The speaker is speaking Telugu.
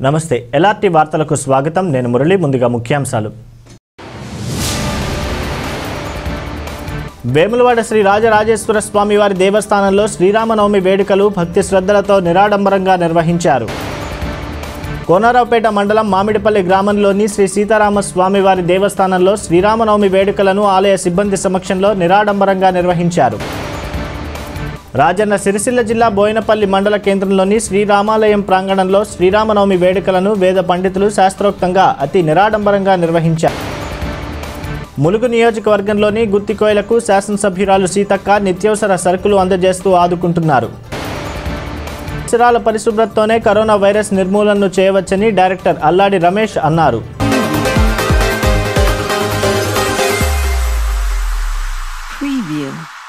నమస్తే ఎల్ఆర్టీ వార్తలకు స్వాగతం నేను మురళి ముందుగా ముఖ్యాంశాలు వేములవాడ శ్రీ రాజరాజేశ్వర స్వామి వారి దేవస్థానంలో శ్రీరామనవమి వేడుకలు భక్తి శ్రద్ధలతో నిరాడంబరంగా నిర్వహించారు కోనరావుపేట మండలం మామిడిపల్లి గ్రామంలోని శ్రీ సీతారామ స్వామివారి దేవస్థానంలో శ్రీరామనవమి వేడుకలను ఆలయ సిబ్బంది సమక్షంలో నిరాడంబరంగా నిర్వహించారు రాజన్న సిరిసిల్ల జిల్లా బోయినపల్లి మండల కేంద్రంలోని శ్రీరామాలయం ప్రాంగణంలో శ్రీరామనవమి వేడుకలను వేద పండితులు శాస్త్రోక్తంగా అతి నిరాడంబరంగా నిర్వహించారు ములుగు నియోజకవర్గంలోని గుత్తికోయలకు శాసనసభ్యురాలు సీతక్క నిత్యావసర సరుకులు అందజేస్తూ ఆదుకుంటున్నారు పరిసరాల పరిశుభ్రతతోనే కరోనా వైరస్ నిర్మూలనను చేయవచ్చని డైరెక్టర్ అల్లాడి రమేష్ అన్నారు Preview.